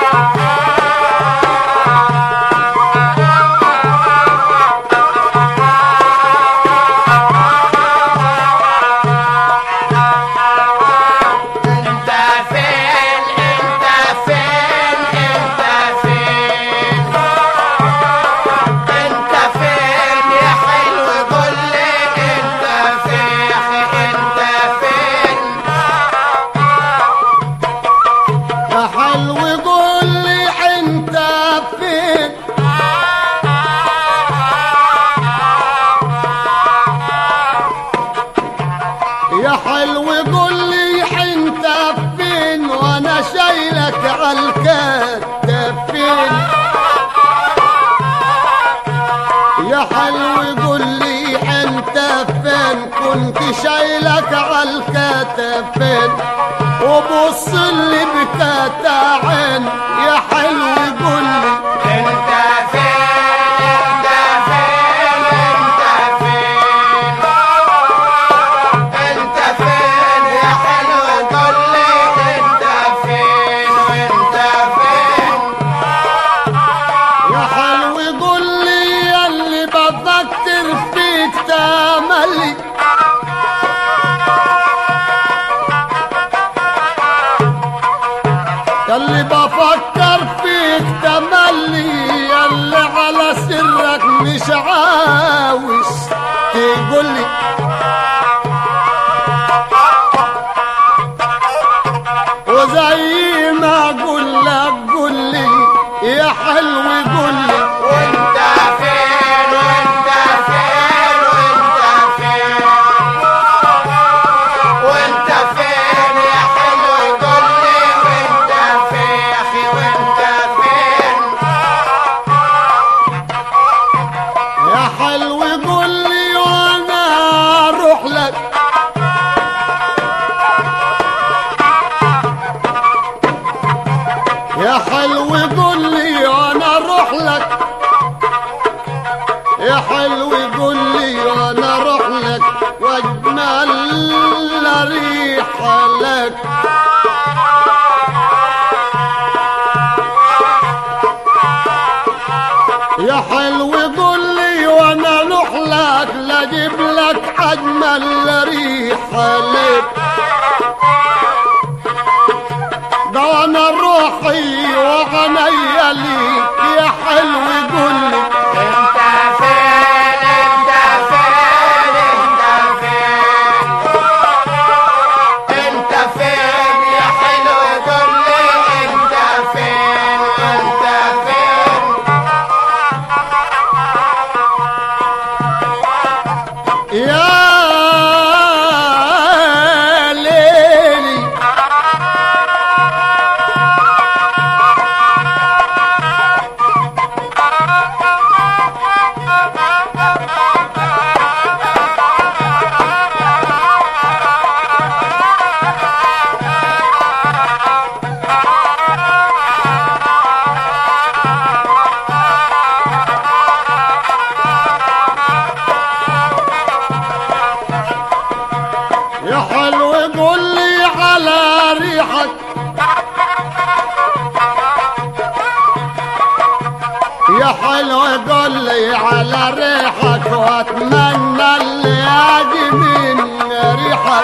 انت فين انت فين انت فين انت فين يا حلو قول لي انت فين انت فين يا حلو قول لي انت فين يا حلو قول لي انت فين وانا شايلك عالكتفين يا حلو قول لي انت فين كنت شايلك عالكتفين وبص لي بكتاعين يا حلو قول لي انت فين انت فين انت فين انت فين يا حلو قول لي انت فين وانت فين يا حلو قول لي اللي بفكر فيك تملي اللي بفكر فيك تملي اللي على سرك مش عاوز تقول لي وزي ما اقول لك قول لي يا حلو قول لي وانت فين وانت فين وانت فين وانت فين يا حلو قول لي وانت فين يا اخي وانت فين يا حلو قول لي وانا اروح لك يا حلو قول لي وانا اروح لك يا حلو قول لي وانا اروح لك واجمل ريحه لك يا حلو قول لي وانا اروح لك لاجيب لك اجمل ريحه لك ده وانا روحي وغنيا ليك يا حلو قول لي انت فين انت فين انت فين انت فين يا حلو قول لي انت فين وانت فين يا ليلي يا حلو قول لي على ريحك يا حلو قول لي على ريحك واتمنى اللي اجي من ريحك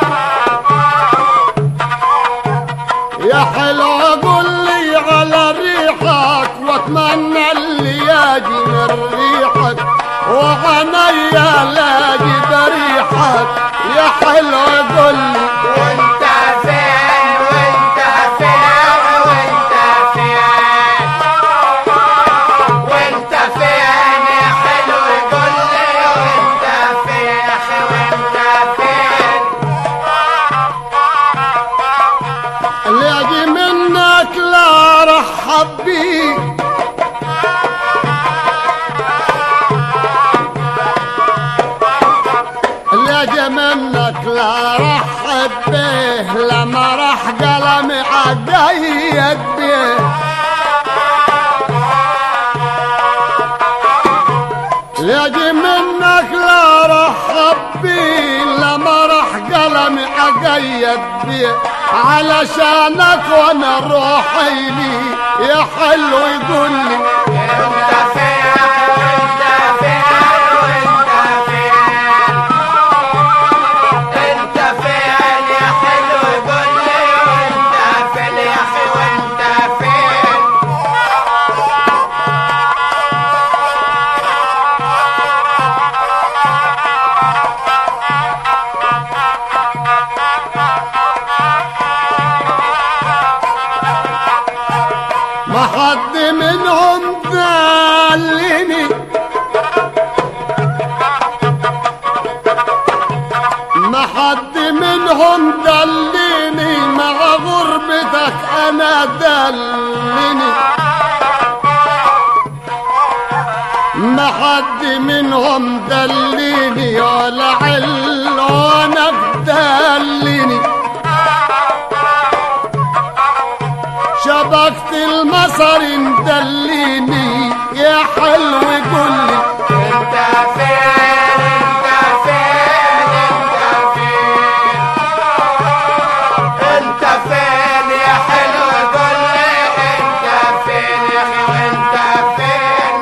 يا حلو قول لي على ريحك واتمنى اللي يجي من ريحك وعينيا لاقي بريحك يا حلو قول لي وانت فين وانت فين وانت فين وانت فين يا حلو قول لي وانت فين يا اخي وانت فين اللي اجي منك لا رحب بيك اللي اجي منك لا رحب به لما راح قلمي عقيد به اللي اجي منك لا رحب بيه لما راح قلمي عقيد بيه علشانك وانا روحي لي حلو يقول لي انت فين وانت فين وانت فين انت فين يا حلو قول لي وانت فين يا اخي وانت فين ما حد منهم ذلني ما حد منهم دلني مع غربتك انا دلني ما حد منهم دلني ولا علونك دلني شبكت المصر مدليني يا حلو قولي انت فين انت فين انت فين انت فين يا حلو قول لي انت فين يا اخي وانت فين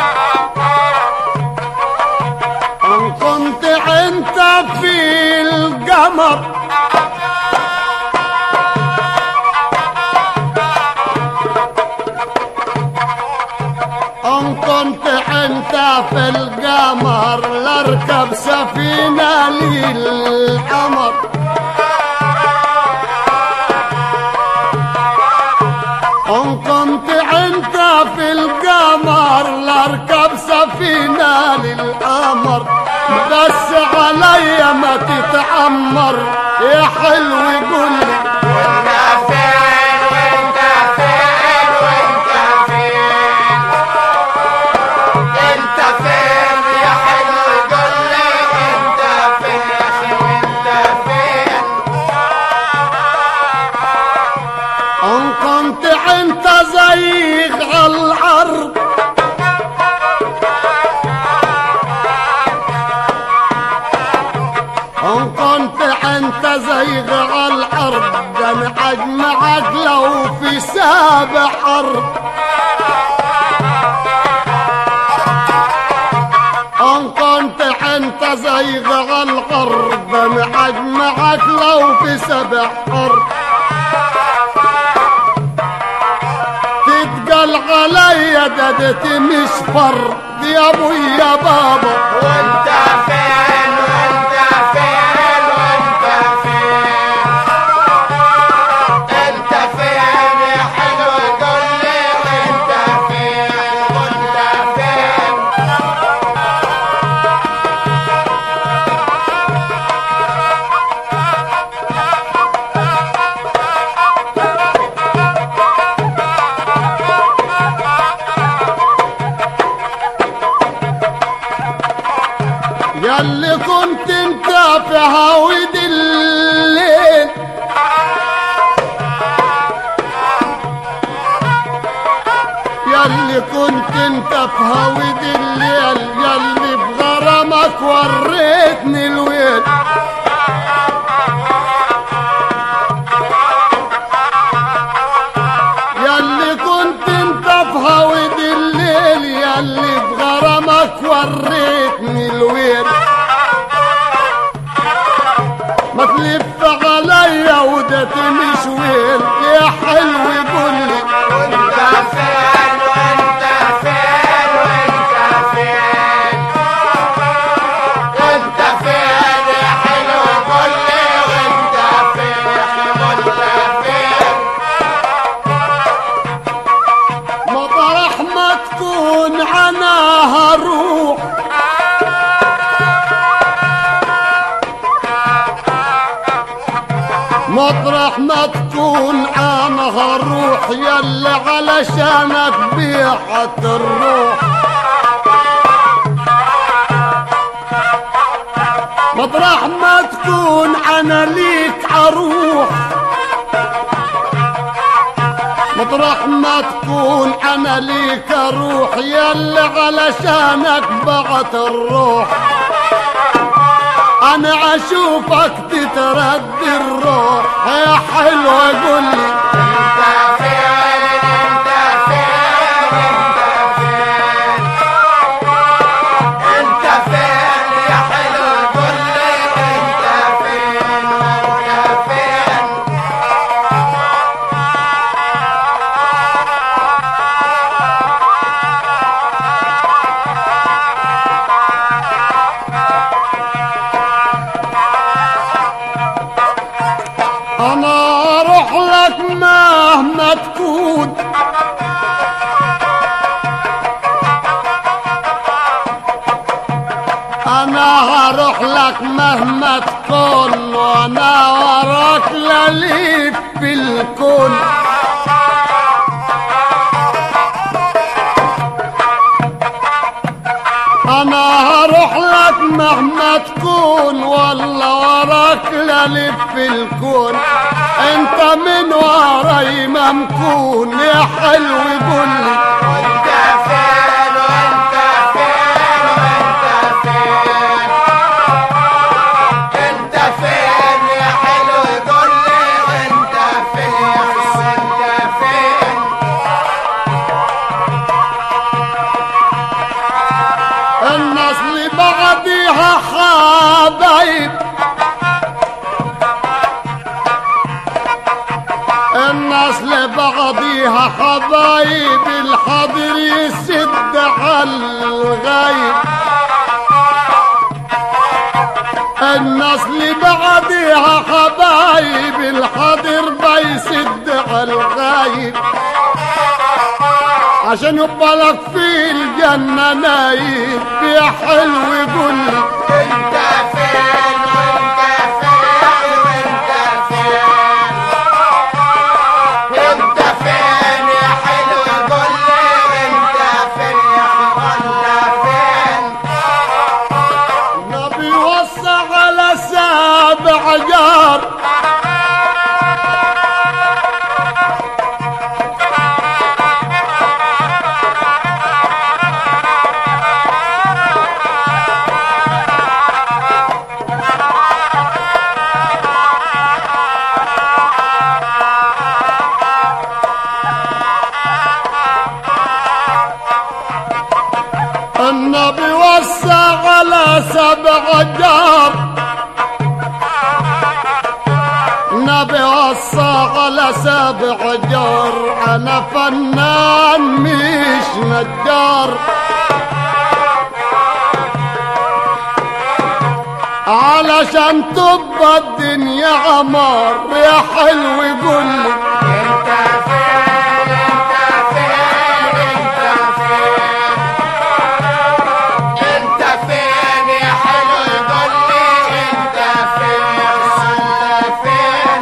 ان كنت انت في القمر ان كنت انت في القمر لاركب سفينة للقمر ان كنت انت في القمر لاركب سفينة للقمر بس عليا ما تتعمر يا حلو قولي وانت فين وانت فين وانت فين انت فين يا حلو قول لي انت فين يا اخي وانت فين ان كنت انت زيغ على الارض ان كنت انت زيغ على الارض انا اجمعك لو في سابع ارض ان كنت انت زيغ على الارض انا اجمعك لو في سبع ارض تتقل عليا ددتي مش فرد يا ابو يا بابا وانت فين وانت فين وانت فين انت فين يا حلو قول لي وانت فين وانت فين ياللي كنت انت في هاود الليل ياللي كنت انت في هاود الليل ياللي بغرامك وريتني الويل ياللي كنت انت في هاود الليل ياللي بغرامك وريتني الويل ما تلف عليا ودتي مش ويل يا حلو قولي وانت فين وانت فين وانت فين انت فين يا حلو قول لي وانت فين يا اخي وانت فين مطرح ما تكون عناها روح مطرح ما تكون عنها روح يلي علشانك بيعت الروح مطرح ما تكون انا ليك اروح مطرح ما تكون انا ليك اروح يلي علشانك بعت الروح انا اشوفك تتردي الروح يا حلوة قولي انت فين انت لك مهما تكون وانا وراك لليك في الكون انا هروح لك مهما تكون والله وراك للف في الكون انت من وراي ممكون يا حلو قول لي وانت فين وانت فين وانت فين انت فين يا حلو قول لي وانت فين وانت فين الناس اللي بعديها حبايب الناس اللي بعضيها حبايب الحاضر يسد على الغايب الناس اللي بعديها حبايب الحاضر بيسد على الغايب عشان يبقى لك في الجنة نايم يا حلو قول لي انت فين وانت فين وانت فين انت فين يا حلو قول لي انت فين يا وانت فين النبي وصى على سابع جار النبي وصى على سبع جار النبي وصى على سبع جار انا فنان مش نجار علشان تبقى الدنيا عمار يا حلو قول لي انت فين انت فين انت فين انت فين يا حلو قول لي انت فين انت فين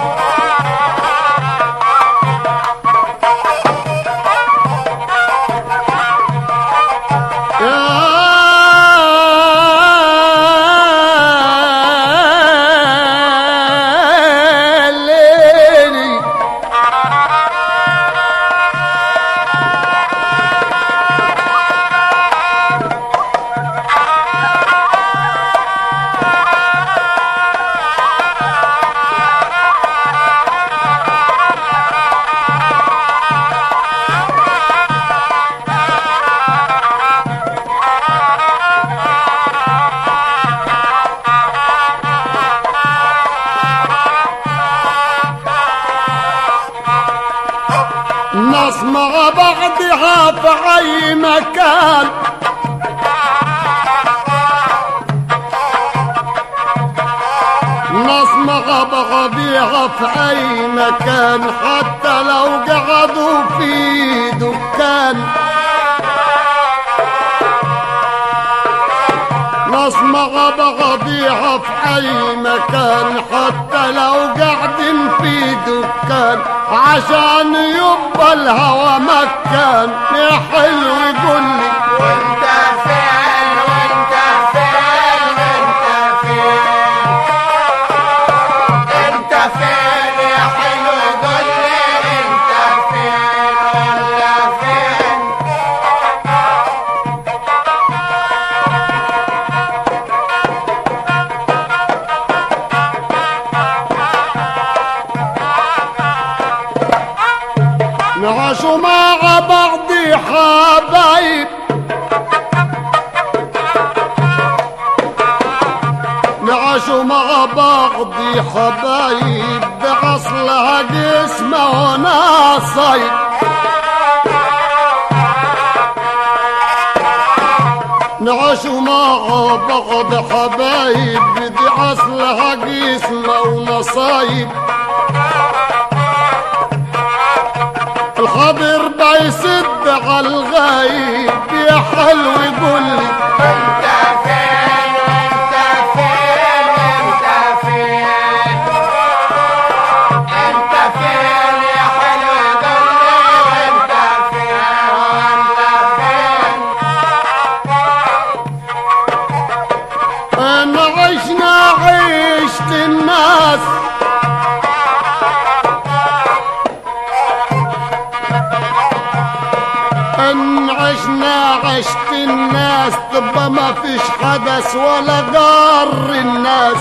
يا ليلي الناس مع بعضها في اي مكان الناس مع بعضها في اي مكان حتى لو قعدوا في دكان ناس مع بعضيها في اي مكان حتى لو قاعدين في دكان عشان يبقى الهوى مكان يا حلو يقول لي وانت فين وانت فين وانت فين انت فين يا حلو قول لي انت فين ولا فين نعيشوا مع بعض حبايب نعيشوا مع بعض حبايب بأصلها جسمه وناصيب نعيشوا مع بعض حبايب دي أصلها جسمه ونصايب الخضر بيسد على الغايب يا حلو يقول لي انت فين وانت فين ان عشنا عشت الناس تبقى ما فيش حدث ولا ضر الناس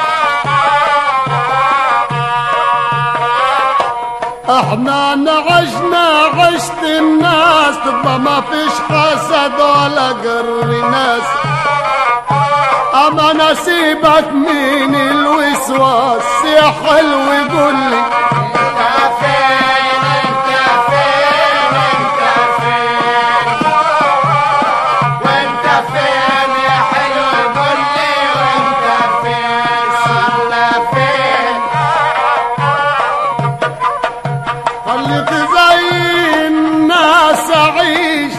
احنا نعشنا عشت الناس تبقى ما فيش حسد ولا قر ناس اما نسيبك من الوسواس يا حلو قول لي انت فين انت فين انت فين وانت فين يا حلو قول لي وانت فين ولا فين خليك زي الناس عيش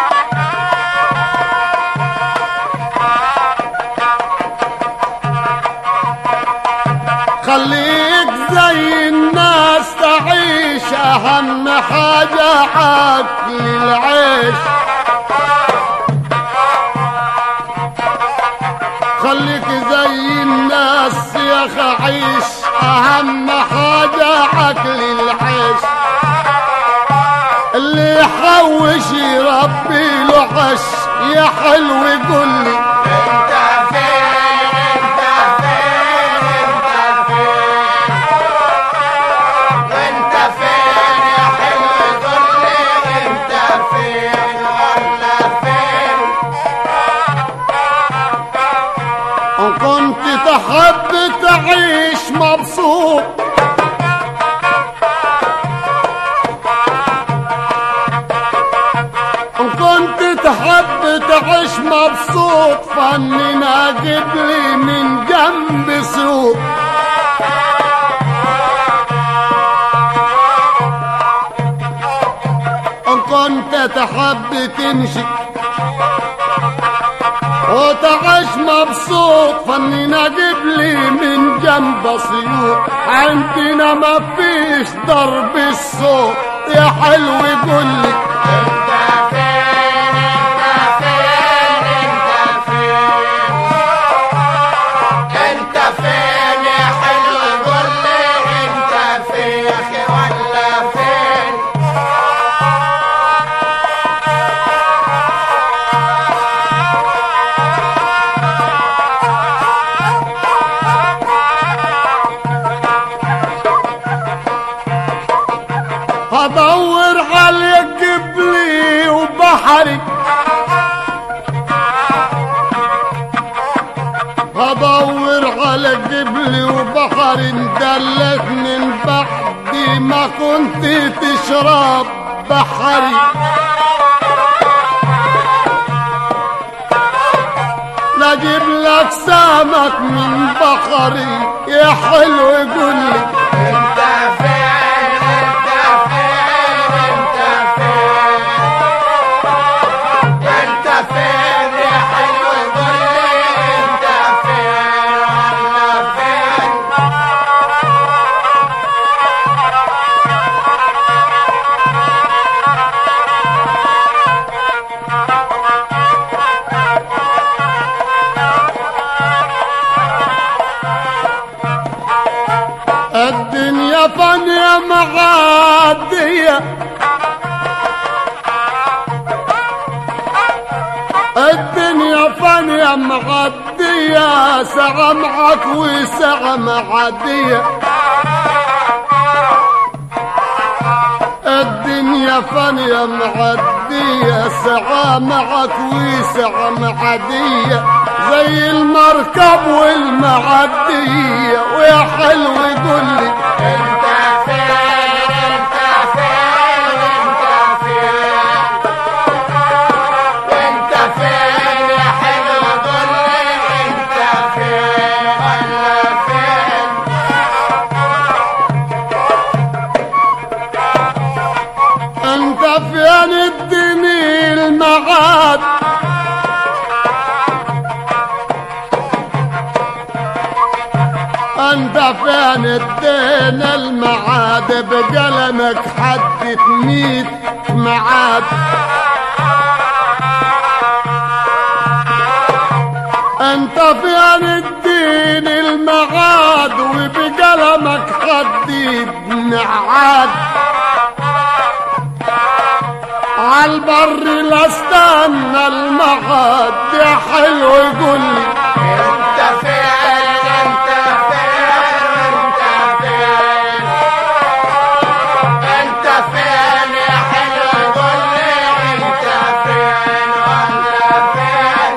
خليك زي الناس تعيش اهم حاجة عقل العيش خليك زي الناس يا اخي عيش اهم حاجة عقل العيش اللي يحوش يربي له عش يا حلو قول لي انت فين انت فين انت فين وانت فين يا حلو قول لي انت فين ولا فين ان كنت تحب تعيش مبسوط ان كنت تحب تعيش مبسوط فننا جيب لي من جنب سوق ان كنت تحب تمشي وتعيش مبسوط فننا جيب لي من جنب سيوط عندنا ما فيش ضرب الصوت يا حلو قول لي انت فين انت فين انت فين انت فين يا حلو قول لي انت فين يا اخي ولا فين هدور عليك جبلي وبحري هدور على جبلي وبحري دلت من بعد ما كنت تشرب بحري نجيب لك سمك من بحري يا حلو قول لي انت فين انت فين انت فين انت فين يا حلو قول لي انت فين ولا فين الدنيا فانية معادية الدنيا فانية معدية ساعة معك وساعة معدية الدنيا فانية معدية ساعة معك وساعة معدية زي المركب والمعدية ويا حلو قول لي انت فين انت فين انت فين وانت فين يا حلو قول لي انت فين ولا فين انت فين اديني المعاد انت فين ادينا المعاد بقلمك حدد ميت معاد انت فين الدين المعاد وبقلمك حدد معاد عالبر لا استنى المعاد يا حلو قول لي انت فين انت فين انت فين انت فين يا حلو قول لي انت فين ولا فين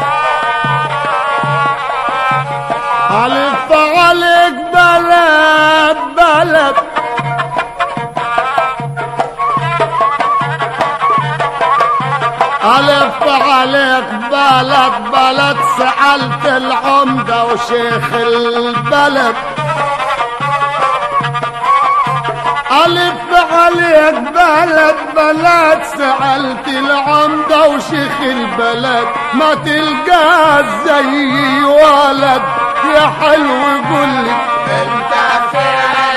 ألف عليك بلد بلد ألف عليك بلد بلد سألت العمدة وشيخ البلد ألف عليك بلد بلد سألت العمدة وشيخ البلد ما تلقى زي ولد يا حلو قول لي انت فين